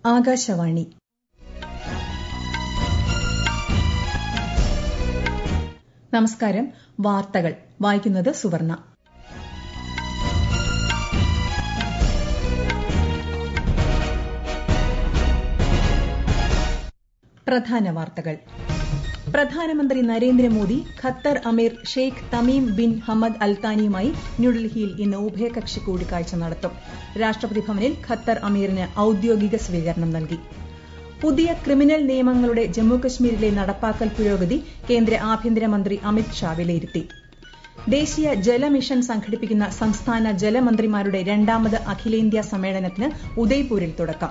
ആകാശവാണി നമസ്കാരം വാർത്തകൾ വായിക്കുന്നത് സുവർണ പ്രധാന വാർത്തകൾ പ്രധാനമന്ത്രി നരേന്ദ്രമോദി ഖത്തർ അമീർ ഷെയ്ഖ് തമീം ബിൻ ഹമദ് അൽത്താനിയുമായി ന്യൂഡൽഹിയിൽ ഇന്ന് ഉഭയകക്ഷി കൂടിക്കാഴ്ച നടത്തും രാഷ്ട്രപതി ഭവനിൽ ഖത്തർ അമീറിന് ഔദ്യോഗിക സ്വീകരണം നൽകി പുതിയ ക്രിമിനൽ നിയമങ്ങളുടെ ജമ്മുകശ്മീരിലെ നടപ്പാക്കൽ പുരോഗതി കേന്ദ്ര ആഭ്യന്തരമന്ത്രി അമിത് ഷാ വിലയിരുത്തി ദേശീയ ജലമിഷൻ സംഘടിപ്പിക്കുന്ന സംസ്ഥാന ജലമന്ത്രിമാരുടെ രണ്ടാമത് അഖിലേന്ത്യാ സമ്മേളനത്തിന് ഉദയ്പൂരിൽ തുടക്കം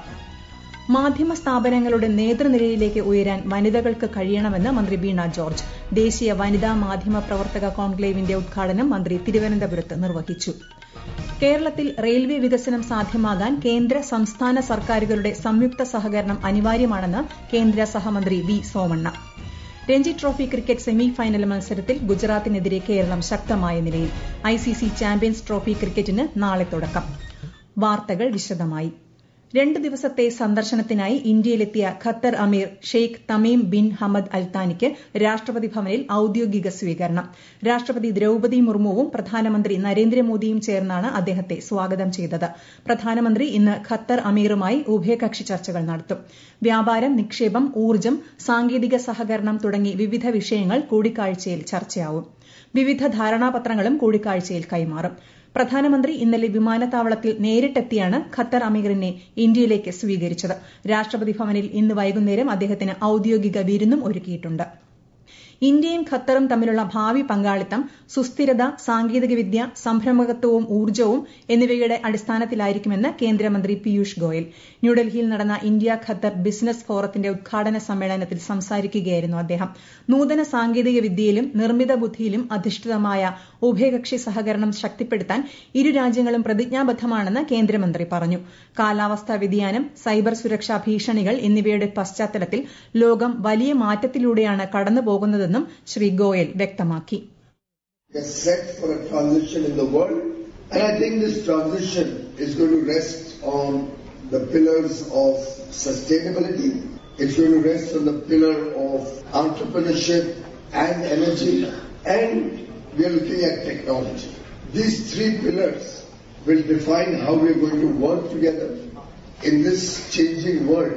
മാധ്യമ സ്ഥാപനങ്ങളുടെ നേതൃനിരയിലേക്ക് ഉയരാൻ വനിതകൾക്ക് കഴിയണമെന്ന് മന്ത്രി വീണ ജോർജ് ദേശീയ വനിതാ മാധ്യമ പ്രവർത്തക കോൺക്ലേവിന്റെ ഉദ്ഘാടനം മന്ത്രി തിരുവനന്തപുരത്ത് നിർവഹിച്ചു കേരളത്തിൽ റെയിൽവേ വികസനം സാധ്യമാകാൻ കേന്ദ്ര സംസ്ഥാന സർക്കാരുകളുടെ സംയുക്ത സഹകരണം അനിവാര്യമാണെന്ന് കേന്ദ്ര സഹമന്ത്രി V Somanna Ranji trophy cricket semi final മത്സരത്തിൽ ഗുജറാത്തിനെതിരെ കേരളം ശക്തമായ നിലയിൽ ഐസിസി ചാമ്പ്യൻസ് ട്രോഫി ക്രിക്കറ്റിന് നാളെ തുടക്കം വാർത്തകൾ വിശദമായി രണ്ട് ദിവസത്തെ സന്ദർശനത്തിനായി ഇന്ത്യയിലെത്തിയ ഖത്തർ അമീർ ഷെയ്ഖ് തമീം ബിൻ ഹമദ് അൽത്താനിക്ക് രാഷ്ട്രപതി ഭവനിൽ ഔദ്യോഗിക സ്വീകരണം രാഷ്ട്രപതി ദ്രൌപതി മുർമുവും പ്രധാനമന്ത്രി നരേന്ദ്രമോദിയും ചേർന്നാണ് അദ്ദേഹത്തെ സ്വാഗതം ചെയ്തത് പ്രധാനമന്ത്രി ഇന്ന് ഖത്തർ അമീറുമായി ഉഭയകക്ഷി ചർച്ചകൾ നടത്തും വ്യാപാരം നിക്ഷേപം ഊർജ്ജം സാങ്കേതിക സഹകരണം തുടങ്ങി വിവിധ വിഷയങ്ങൾ കൂടിക്കാഴ്ചയിൽ ചർച്ചയാവും വിവിധ ധാരണാപത്രങ്ങളും കൂടിക്കാഴ്ചയിൽ കൈമാറും പ്രധാനമന്ത്രി ഇന്നലെ വിമാനത്താവളത്തിൽ നേരിട്ടെത്തിയാണ് ഖത്തർ അമീറിനെ ഇന്ത്യയിലേക്ക് സ്വീകരിച്ചത് രാഷ്ട്രപതി ഭവനിൽ ഇന്ന് വൈകുന്നേരം അദ്ദേഹത്തിന് ഔദ്യോഗിക വിരുന്നും ഒരുക്കിയിട്ടുണ്ട് ഇന്ത്യയും ഖത്തറും തമ്മിലുള്ള ഭാവി പങ്കാളിത്തം സുസ്ഥിരത സാങ്കേതികവിദ്യ സംരംഭകത്വവും ഊർജ്ജവും എന്നിവയുടെ അടിസ്ഥാനത്തിലായിരിക്കുമെന്ന് കേന്ദ്രമന്ത്രി പീയൂഷ് ഗോയൽ ന്യൂഡൽഹിയിൽ നടന്ന ഇന്ത്യ ഖത്തർ ബിസിനസ് ഫോറത്തിന്റെ ഉദ്ഘാടന സമ്മേളനത്തിൽ സംസാരിക്കുകയായിരുന്നു അദ്ദേഹം നൂതന സാങ്കേതിക വിദ്യയിലും നിർമ്മിത ബുദ്ധിയിലും അധിഷ്ഠിതമായ ഉഭയകക്ഷി സഹകരണം ശക്തിപ്പെടുത്താൻ ഇരു രാജ്യങ്ങളും പ്രതിജ്ഞാബദ്ധമാണെന്ന് കേന്ദ്രമന്ത്രി പറഞ്ഞു കാലാവസ്ഥാ വ്യതിയാനം സൈബർ സുരക്ഷാ ഭീഷണികൾ എന്നിവയുടെ പശ്ചാത്തലത്തിൽ ലോകം വലിയ മാറ്റത്തിലൂടെയാണ് കടന്നുപോകുന്നതെന്നും ശ്രീ ഗോയൽ വ്യക്തമാക്കി set for a transition in the world and I think this transition is going to rest on the pillars of sustainability. It's going to rest on the pillar of entrepreneurship and energy and we are looking at technology. These three pillars will define how we are going to work together in this changing world.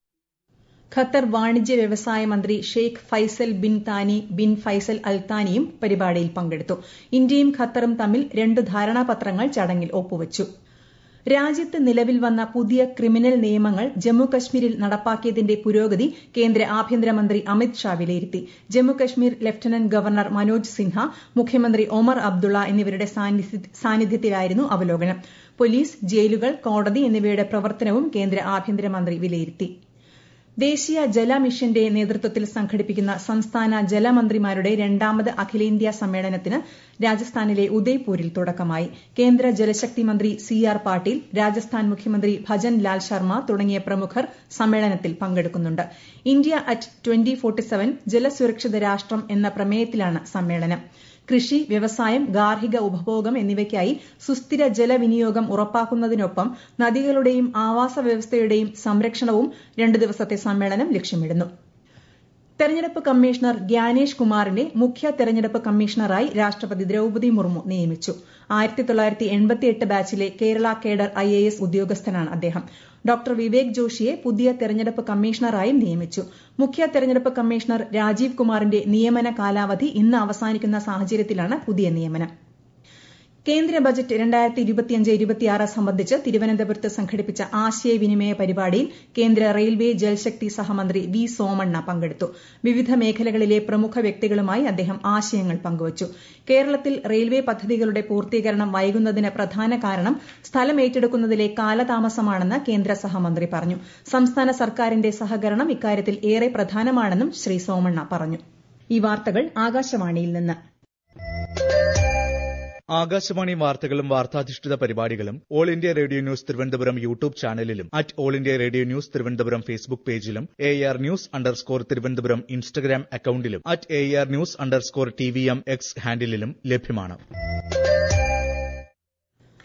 Qatar വാണിജ്യ വ്യവസായ മന്ത്രി Sheikh Faisal bin Thani bin Faisal അൽത്താനിയും പരിപാടിയിൽ പങ്കെടുത്തു ഇന്ത്യയും ഖത്തറും തമ്മിൽ രണ്ട് ധാരണാപത്രങ്ങൾ ചടങ്ങിൽ ഒപ്പുവച്ചു രാജ്യത്ത് നിലവിൽ വന്ന പുതിയ ക്രിമിനൽ നിയമങ്ങൾ ജമ്മുകശ്മീരിൽ നടപ്പാക്കിയതിന്റെ പുരോഗതി കേന്ദ്ര ആഭ്യന്തരമന്ത്രി അമിത് ഷാ വിലയിരുത്തി ജമ്മുകശ്മീർ ലഫ്റ്റനന്റ് ഗവർണർ മനോജ് സിൻഹ മുഖ്യമന്ത്രി ഒമർ അബ്ദുള്ള എന്നിവരുടെ സാന്നിധ്യത്തിലായിരുന്നു അവലോകനം പോലീസ് ജയിലുകൾ കോടതി എന്നിവയുടെ പ്രവർത്തനവും കേന്ദ്ര ആഭ്യന്തരമന്ത്രി വിലയിരുത്തി ദേശീയ ജല മിഷന്റെ നേതൃത്വത്തിൽ സംഘടിപ്പിക്കുന്ന സംസ്ഥാന ജലമന്ത്രിമാരുടെ രണ്ടാമത് അഖിലേന്ത്യാ സമ്മേളനത്തിന് രാജസ്ഥാനിലെ ഉദയ്പൂരിൽ തുടക്കമായി കേന്ദ്ര ജലശക്തി മന്ത്രി സി ആർ പാട്ടീൽ രാജസ്ഥാൻ മുഖ്യമന്ത്രി ഭജൻ ലാൽ ശർമ്മ തുടങ്ങിയ പ്രമുഖർ സമ്മേളനത്തിൽ പങ്കെടുക്കുന്നുണ്ട് India at twenty forty seven ജലസുരക്ഷിത രാഷ്ട്രം എന്ന പ്രമേയത്തിലാണ് സമ്മേളനം കൃഷി വ്യവസായം ഗാർഹിക ഉപഭോഗം എന്നിവയ്ക്കായി സുസ്ഥിര ജലവിനിയോഗം ഉറപ്പാക്കുന്നതിനൊപ്പം നദികളുടെയും ആവാസ വ്യവസ്ഥയുടെയും സംരക്ഷണവും രണ്ട് ദിവസത്തെ സമ്മേളനം ലക്ഷ്യമിടുന്നു തെരഞ്ഞെടുപ്പ് കമ്മീഷണർ ഗ്യാനേഷ് കുമാറിനെ മുഖ്യ തെരഞ്ഞെടുപ്പ് കമ്മീഷണറായി രാഷ്ട്രപതി ദ്രൌപതി മുർമു നിയമിച്ചു ആയിരത്തി തൊള്ളായിരത്തി എൺപത്തിയെട്ട് ബാച്ചിലെ Kerala cadre I A S ഉദ്യോഗസ്ഥനാണ് അദ്ദേഹം ഡോക്ടർ വിവേക് ജോഷിയെ പുതിയ തെരഞ്ഞെടുപ്പ് കമ്മീഷണറായും നിയമിച്ചു മുഖ്യ തെരഞ്ഞെടുപ്പ് കമ്മീഷണർ രാജീവ് കുമാറിന്റെ നിയമന കാലാവധി ഇന്ന് അവസാനിക്കുന്ന സാഹചര്യത്തിലാണ് പുതിയ നിയമനം കേന്ദ്ര ബജറ്റ് രണ്ടായിരത്തി ഇരുപത്തിയഞ്ച് ഇരുപത്തിയാറ് സംബന്ധിച്ച് തിരുവനന്തപുരത്ത് സംഘടിപ്പിച്ച ആശയവിനിമയ പരിപാടിയിൽ കേന്ദ്ര റെയിൽവേ ജൽശക്തി സഹമന്ത്രി വി സോമണ്ണ പങ്കെടുത്തു വിവിധ മേഖലകളിലെ പ്രമുഖ വ്യക്തികളുമായി അദ്ദേഹം ആശയങ്ങൾ പങ്കുവച്ചു കേരളത്തിൽ റെയിൽവേ പദ്ധതികളുടെ പൂർത്തീകരണം വൈകുന്നതിന് പ്രധാന കാരണം സ്ഥലം ഏറ്റെടുക്കുന്നതിലെ കാലതാമസമാണെന്ന് കേന്ദ്ര സഹമന്ത്രി പറഞ്ഞു സംസ്ഥാന സർക്കാരിന്റെ സഹകരണം ഇക്കാര്യത്തിൽ ഏറെ പ്രധാനമാണെന്നും ശ്രീ സോമണ്ണ പറഞ്ഞു ഈ വാർത്തകൾ ആകാശവാണിയിൽ നിന്ന് ആകാശവാണി വാർത്തകളും വാർത്താധിഷ്ഠിത പരിപാടികളും all India radio news Thiruvananthapuram YouTube ചാനലിലും at all India radio news Thiruvananthapuram Facebook പേജിലും A R news underscore Thiruvananthapuram Instagram അക്കൌണ്ടിലും at A R news underscore T V M X ഹാൻഡിലും ലഭ്യമാണ്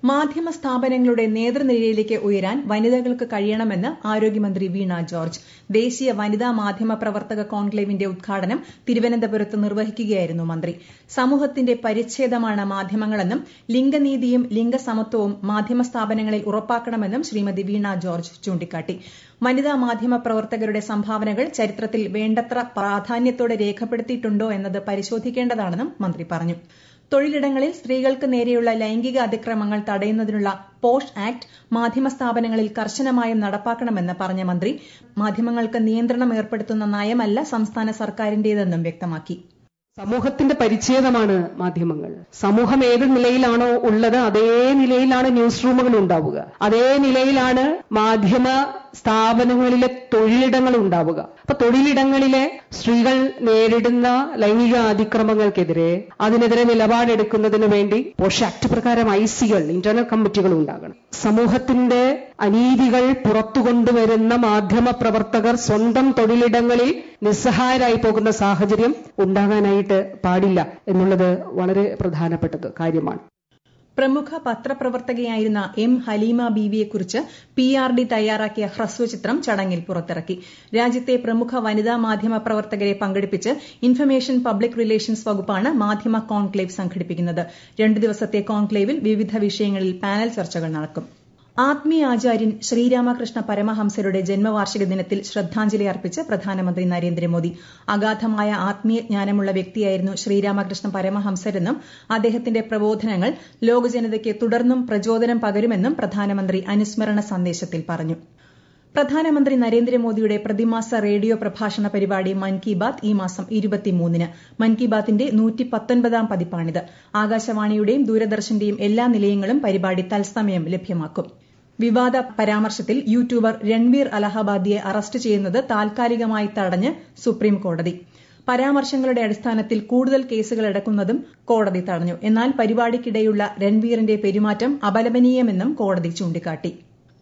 മാധ്യമ സ്ഥാപനങ്ങളുടെ നേതൃനിരയിലേക്ക് ഉയരാൻ വനിതകൾക്ക് കഴിയണമെന്ന് ആരോഗ്യമന്ത്രി വീണ ജോർജ് ദേശീയ വനിതാ മാധ്യമ പ്രവർത്തക കോൺക്ലേവിന്റെ ഉദ്ഘാടനം തിരുവനന്തപുരത്ത് നിർവഹിക്കുകയായിരുന്നു മന്ത്രി സമൂഹത്തിന്റെ പരിച്ഛേദമാണ് മാധ്യമങ്ങളെന്നും ലിംഗനീതിയും ലിംഗസമത്വവും മാധ്യമ സ്ഥാപനങ്ങളിൽ ഉറപ്പാക്കണമെന്നും ശ്രീമതി വീണ ജോർജ് ചൂണ്ടിക്കാട്ടി വനിതാ മാധ്യമ പ്രവർത്തകരുടെ സംഭാവനകൾ ചരിത്രത്തിൽ വേണ്ടത്ര പ്രാധാന്യത്തോടെ രേഖപ്പെടുത്തിയിട്ടുണ്ടോ എന്നത് പരിശോധിക്കേണ്ടതാണെന്നും മന്ത്രി പറഞ്ഞു തൊഴിലിടങ്ങളിൽ സ്ത്രീകൾക്ക് നേരെയുള്ള ലൈംഗിക അതിക്രമങ്ങൾ തടയുന്നതിനുള്ള പോഷ് ആക്ട് മാധ്യമ സ്ഥാപനങ്ങളിൽ കർശനമായും നടപ്പാക്കണമെന്ന് പറഞ്ഞ മന്ത്രി മാധ്യമങ്ങൾക്ക് നിയന്ത്രണം ഏർപ്പെടുത്തുന്ന നയമല്ല സംസ്ഥാന സർക്കാരിന്റേതെന്നും വ്യക്തമാക്കി സമൂഹത്തിന്റെ പരിച്ഛേദമാണ് മാധ്യമങ്ങൾ സമൂഹം ഏത് നിലയിലാണോ ഉള്ളത് അതേ നിലയിലാണ് ന്യൂസ് റൂമുകൾ ഉണ്ടാവുക അതേ നിലയിലാണ് മാധ്യമ സ്ഥാപനങ്ങളിലെ തൊഴിലിടങ്ങൾ ഉണ്ടാവുക അപ്പൊ തൊഴിലിടങ്ങളിലെ സ്ത്രീകൾ നേരിടുന്ന ലൈംഗിക അതിക്രമങ്ങൾക്കെതിരെ അതിനെതിരെ നിലപാടെടുക്കുന്നതിന് വേണ്ടി പോഷ് ആക്ട് പ്രകാരം ഐ സികൾ ഇന്റർണൽ കമ്മിറ്റികൾ ഉണ്ടാകണം സമൂഹത്തിന്റെ അനീതികൾ പുറത്തു കൊണ്ടുവരുന്ന മാധ്യമ പ്രവർത്തകർ സ്വന്തം തൊഴിലിടങ്ങളിൽ നിസ്സഹായരായി പോകുന്ന സാഹചര്യം ഉണ്ടാകാനായിട്ട് പാടില്ല എന്നുള്ളത് വളരെ പ്രധാനപ്പെട്ടത് കാര്യമാണ് പ്രമുഖ പത്രപ്രവർത്തകയായിരുന്ന എം ഹലീമ ബീവിയെക്കുറിച്ച് പി ആർ ഡി തയ്യാറാക്കിയ ഹ്രസ്വചിത്രം ചടങ്ങിൽ പുറത്തിറക്കി രാജ്യത്തെ പ്രമുഖ വനിതാ മാധ്യമ പ്രവർത്തകരെ പങ്കെടുപ്പിച്ച് ഇൻഫർമേഷൻ പബ്ലിക് റിലേഷൻസ് വകുപ്പാണ് മാധ്യമ കോൺക്ലേവ് സംഘടിപ്പിക്കുന്നത് രണ്ടു ദിവസത്തെ കോൺക്ലേവിൽ വിവിധ വിഷയങ്ങളിൽ പാനൽ ചർച്ചകൾ നടക്കും ആത്മീയാചാര്യൻ ശ്രീരാമകൃഷ്ണ പരമഹംസരുടെ ജന്മവാർഷിക ദിനത്തിൽ ശ്രദ്ധാഞ്ജലി അർപ്പിച്ച് പ്രധാനമന്ത്രി നരേന്ദ്രമോദി അഗാധമായ ആത്മീയ ജ്ഞാനമുള്ള വ്യക്തിയായിരുന്നു ശ്രീരാമകൃഷ്ണ പരമഹംസരെന്നും അദ്ദേഹത്തിന്റെ പ്രബോധനങ്ങൾ ലോകജനതയ്ക്ക് തുടർന്നും പ്രചോദനം പകരുമെന്നും പ്രധാനമന്ത്രി അനുസ്മരണ സന്ദേശത്തിൽ പറഞ്ഞു പ്രധാനമന്ത്രി നരേന്ദ്രമോദിയുടെ പ്രതിമാസ റേഡിയോ പ്രഭാഷണ പരിപാടി മൻ കി ബാത്ത് ഈ മാസം ഇരുപത്തിമൂന്നിന് മൻ കി ബാത്തിന്റെ നൂറ്റി പത്തൊൻപതാം പതിപ്പാണിത് ആകാശവാണിയുടെയും ദൂരദർശന്റെയും എല്ലാ നിലയങ്ങളും പരിപാടി തത്സമയം ലഭ്യമാക്കും വിവാദ പരാമർശത്തിൽ യൂട്യൂബർ രൺവീർ അലഹബാദിയെ അറസ്റ്റ് ചെയ്യുന്നത് താൽക്കാലികമായി തടഞ്ഞ് സുപ്രീം കോടതി പരാമർശങ്ങളുടെ അടിസ്ഥാനത്തിൽ കൂടുതൽ കേസുകൾ എടുക്കുന്നതും കോടതി തടഞ്ഞു എന്നാൽ പരിപാടിക്കിടെയുള്ള രൺവീറിന്റെ പെരുമാറ്റം അപലപനീയമെന്നും കോടതി ചൂണ്ടിക്കാട്ടി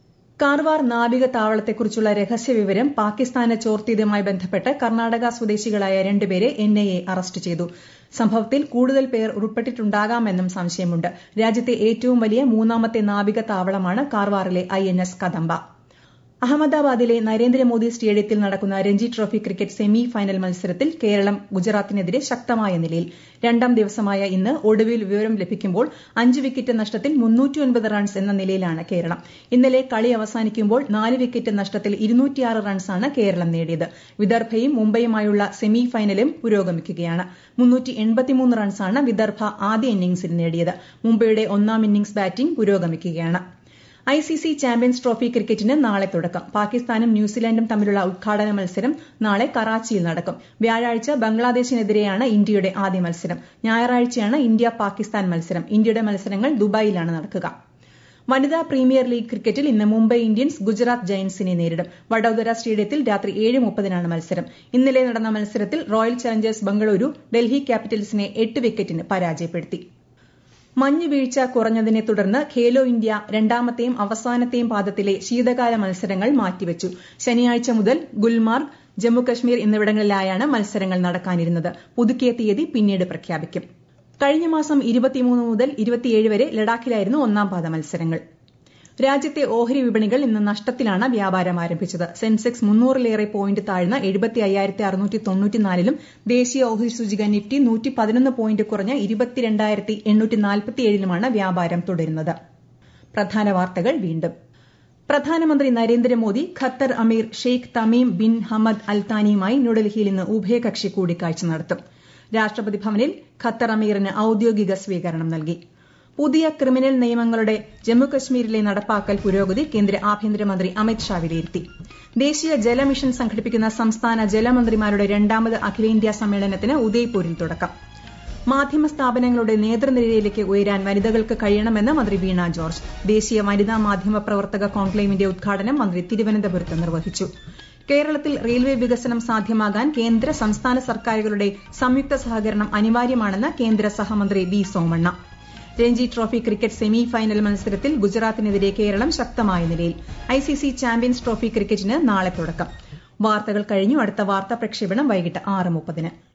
കാർവാർ നാവിക താവളത്തെക്കുറിച്ചുള്ള രഹസ്യവിവരം പാകിസ്ഥാന് ചോർത്തിയതുമായി ബന്ധപ്പെട്ട് കർണാടക സ്വദേശികളായ രണ്ടുപേരെ എൻഐഎ അറസ്റ്റ് ചെയ്തു സംഭവത്തിൽ കൂടുതൽ പേർ ഉൾപ്പെട്ടിട്ടുണ്ടാകാമെന്നും സംശയമുണ്ട് രാജ്യത്തെ ഏറ്റവും വലിയ മൂന്നാമത്തെ നാവിക താവളമാണ് കാർവാറിലെ ഐഎൻഎസ് കദംബ അഹമ്മദാബാദിലെ നരേന്ദ്രമോദി സ്റ്റേഡിയത്തിൽ നടക്കുന്ന Ranji trophy cricket semi final മത്സരത്തിൽ കേരളം ഗുജറാത്തിനെതിരെ ശക്തമായ നിലയിൽ രണ്ടാം ദിവസമായ ഇന്ന് ഒടുവിൽ വിവരം ലഭിക്കുമ്പോൾ അഞ്ച് വിക്കറ്റ് നഷ്ടത്തിൽ റൺസ് എന്ന നിലയിലാണ് കേരളം ഇന്നലെ കളി അവസാനിക്കുമ്പോൾ നാല് വിക്കറ്റ് നഷ്ടത്തിൽ റൺസാണ് കേരളം നേടിയത് വിദർഭയും മുംബൈയുമായുള്ള സെമി ഫൈനലും പുരോഗമിക്കുകയാണ് റൺസാണ് വിദർഭ ആദ്യ ഇന്നിംഗ്സിൽ നേടിയത് മുംബൈയുടെ ഒന്നാം ഇന്നിംഗ്സ് ബാറ്റിംഗ് പുരോഗമിക്കുകയാണ് ഐസിസി ചാമ്പ്യൻസ് ട്രോഫി ക്രിക്കറ്റിന് നാളെ തുടക്കം പാകിസ്ഥാനും ന്യൂസിലാൻഡും തമ്മിലുള്ള ഉദ്ഘാടന മത്സരം നാളെ കറാച്ചിയിൽ നടക്കും വ്യാഴാഴ്ച ബംഗ്ലാദേശിനെതിരെയാണ് ഇന്ത്യയുടെ ആദ്യ മത്സരം ഞായറാഴ്ചയാണ് ഇന്ത്യ പാകിസ്ഥാൻ മത്സരം ഇന്ത്യയുടെ മത്സരങ്ങൾ ദുബായിലാണ് നടക്കുക വനിതാ പ്രീമിയർ ലീഗ് ക്രിക്കറ്റിൽ ഇന്ന് മുംബൈ ഇന്ത്യൻസ് ഗുജറാത്ത് ജയന്റ്സിനെ നേരിടും വഡോദര സ്റ്റേഡിയത്തിൽ രാത്രി ഏഴ് മുപ്പതിനാണ് മത്സരം ഇന്നലെ നടന്ന മത്സരത്തിൽ റോയൽ ചലഞ്ചേഴ്സ് ബംഗളൂരു ഡൽഹി ക്യാപിറ്റൽസിനെ എട്ട് വിക്കറ്റിന് പരാജയപ്പെടുത്തി മഞ്ഞ് വീഴ്ച കുറഞ്ഞതിനെ തുടർന്ന് ഖേലോ ഇന്ത്യ രണ്ടാമത്തെയും അവസാനത്തെയും പാദത്തിലെ ശീതകാല മത്സരങ്ങൾ മാറ്റിവച്ചു ശനിയാഴ്ച മുതൽ ഗുൽമാർഗ് ജമ്മുകശ്മീർ എന്നിവിടങ്ങളിലായാണ് മത്സരങ്ങൾ നടക്കാനിരുന്നത് പുതുക്കിയ തീയതി പിന്നീട് പ്രഖ്യാപിക്കും കഴിഞ്ഞ മാസം ഇരുപത്തിമൂന്ന് മുതൽ ഇരുപത്തിയേഴ് വരെ ലഡാക്കിലായിരുന്നു ഒന്നാം പാദ മത്സരങ്ങൾ രാജ്യത്തെ ഓഹരി വിപണികൾ ഇന്ന് നഷ്ടത്തിലാണ് വ്യാപാരം ആരംഭിച്ചത് സെൻസെക്സ് മുന്നൂറിലേറെ പോയിന്റ് താഴ്ന്ന എഴുപത്തി അയ്യായിരത്തി അറുന്നൂറ്റി തൊണ്ണൂറ്റിനാലിലും ദേശീയ ഓഹരി സൂചിക നിഫ്റ്റി നൂറ്റി പതിനൊന്ന് പോയിന്റ് കുറഞ്ഞ് ഇരുപത്തിരണ്ടായിരത്തി എണ്ണൂറ്റി നാൽപ്പത്തിയേഴിലുമാണ് വ്യാപാരം തുടരുന്നത് പ്രധാന വാർത്തകൾ വീണ്ടും പ്രധാനമന്ത്രി നരേന്ദ്രമോദി ഖത്തർ അമീർ ഷെയ്ഖ് തമീം ബിൻ ഹമദ് അൽത്താനിയുമായി ന്യൂഡൽഹിയിൽ ഇന്ന് ഉഭയകക്ഷി കൂടിക്കാഴ്ച നടത്തും രാഷ്ട്രപതി ഭവനിൽ ഖത്തർ അമീറിന് ഔദ്യോഗിക സ്വീകരണം നൽകി പുതിയ ക്രിമിനൽ നിയമങ്ങളുടെ ജമ്മുകശ്മീരിലെ നടപ്പാക്കൽ പുരോഗതി കേന്ദ്ര ആഭ്യന്തരമന്ത്രി അമിത് ഷാ വിലയിരുത്തി ദേശീയ ജലമിഷൻ സംഘടിപ്പിക്കുന്ന സംസ്ഥാന ജലമന്ത്രിമാരുടെ രണ്ടാമത് അഖിലേന്ത്യാ സമ്മേളനത്തിന് ഉദയ്പൂരിൽ തുടക്കം മാധ്യമ സ്ഥാപനങ്ങളുടെ നേതൃനിരയിലേക്ക് ഉയരാൻ വനിതകൾക്ക് കഴിയണമെന്ന് മന്ത്രി വീണ ജോർജ് ദേശീയ വനിതാ മാധ്യമ പ്രവർത്തക കോൺക്ലേവിന്റെ ഉദ്ഘാടനം മന്ത്രി തിരുവനന്തപുരത്ത് നിർവഹിച്ചു കേരളത്തിൽ റെയിൽവേ വികസനം സാധ്യമാകാൻ കേന്ദ്ര സംസ്ഥാന സർക്കാരുകളുടെ സംയുക്ത സഹകരണം അനിവാര്യമാണെന്ന് കേന്ദ്ര സഹമന്ത്രി V Somanna Ranji trophy cricket semi final മത്സരത്തിൽ ഗുജറാത്തിനെതിരെ കേരളം ശക്തമായ നിലയിൽ ഐസിസി ചാമ്പ്യൻസ് ട്രോഫി ക്രിക്കറ്റിന് നാളെ തുടക്കം വാർത്തകൾ കഴിഞ്ഞു അടുത്ത വാർത്താ പ്രക്ഷേപണം വൈകിട്ട് ആറ് മുപ്പതിന്